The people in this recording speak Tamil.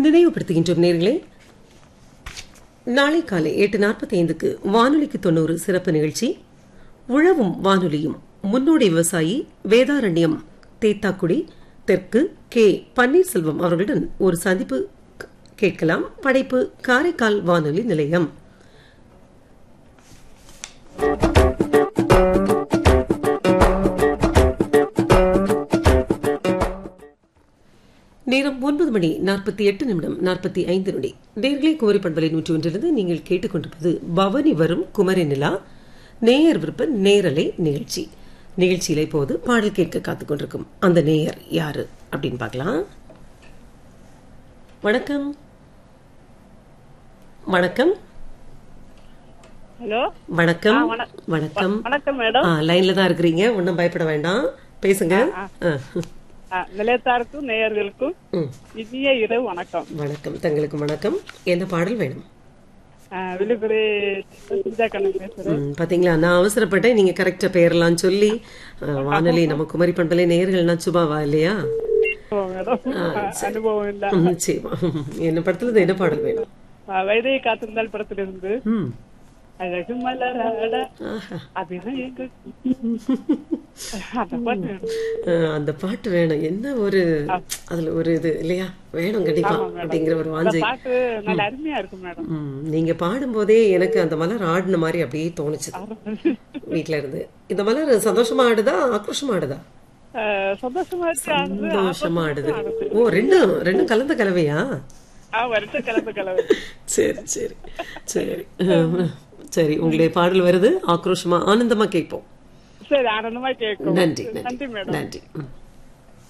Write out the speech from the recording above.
நினைவுபடுத்துகின்றோம் நேர்களே நாளை காலை எட்டு நாற்பத்தி ஐந்துக்கு வானொலிக்கு தொண்ணூறு சிறப்பு நிகழ்ச்சி உழவும் வானொலியும் முன்னோடி விவசாயி வேதாரண்யம் தேத்தாக்குடி தெற்கு கே பன்னீர்செல்வம் அவர்களுடன் ஒரு சந்திப்பு க- கேட்கலாம் படைப்பு காரைக்கால் வானொலி நிலையம் நேரம் ஒன்பது மணி நாற்பத்தி எட்டு நிமிடம் நாற்பத்தி ஐந்து நொடி நேர்களை குமரி பண்பலை நூற்றி ஒன்றிலிருந்து நீங்கள் கேட்டுக்கொண்டிருப்பது பவனி வரும் குமரி நிலா நேயர் விருப்ப நேரலை நிகழ்ச்சி நிகழ்ச்சியில இப்போது பாடல் கேட்க காத்துக் கொண்டிருக்கும் அந்த நேயர் யாரு அப்படின்னு பார்க்கலாம் வணக்கம் வணக்கம் ஹலோ வணக்கம் ஆ, வண- வணக்கம் வணக்கம் மேடம் ஆ, லைன்ல தான் இருக்கிறீங்க ஒன்றும் பயப்பட வேண்டாம் பேசுங்க ஆ. ஆ, நிலையத்தாருக்கும் நேயர்களுக்கும் ம். இனிய இரவு வணக்கம் வணக்கம் தங்களுக்கு வணக்கம் என்ன பாடல் வேணும் ஆ, விழுப்புரி சுஜா கண்ணன் பேசுறேன் ம், பாத்தீங்களா நான் அவசரப்பட்டேன் நீங்க கரெக்டா பேரெல்லாம் சொல்லி அஹ், வானொலி நம்ம குமரி பண்பலை நேயர்கள்னா சுபாவா இல்லையா ஓ, மேடம் அனுபவம் இல்ல ம், நிச்சயமா என்ன படத்துல இருந்து என்ன பாடல் வேணும் ஆ, வைதேகி காத்திருந்தால் படத்திலிருந்து ம் அழகு மலராட ஆஹா. அபிநயங்க அந்த பாட்டு வேணும். அஹ், அந்த பாட்டு வேணும் என்ன ஒரு அதுல ஒரு இது இல்லையா வேணும் கண்டிப்பா அப்படிங்கிற ஒரு அந்த வாஞ்சை பாட்டு நல்ல அருமையா இருக்கும் மேடம் ம், நீங்க பாடும்போதே எனக்கு அந்த மலர் ஆடின மாதிரி அப்படியே தோணுச்சு வீட்ல இருந்து இந்த மலர் சந்தோஷமா ஆடுதா ஆக்ரோஷமா ஆடுதா ஆ, சந்தோஷமா இருக்கு ஆடுது. சந்தோஷமா ஆடுது ஓ ரெண்டும் ரெண்டும் கலந்த கலவையா ஆ, வருஷம் கலந்து கலவை சரி சரி சரி அஹ், சரி உங்களுடைய பாடல் வருது ஆக்ரோஷமா ஆனந்தமா கேட்போம் சரி ஆனந்தமா கேட்கும் நன்றி நன்றி நன்றி மேடம் நன்றி ம்.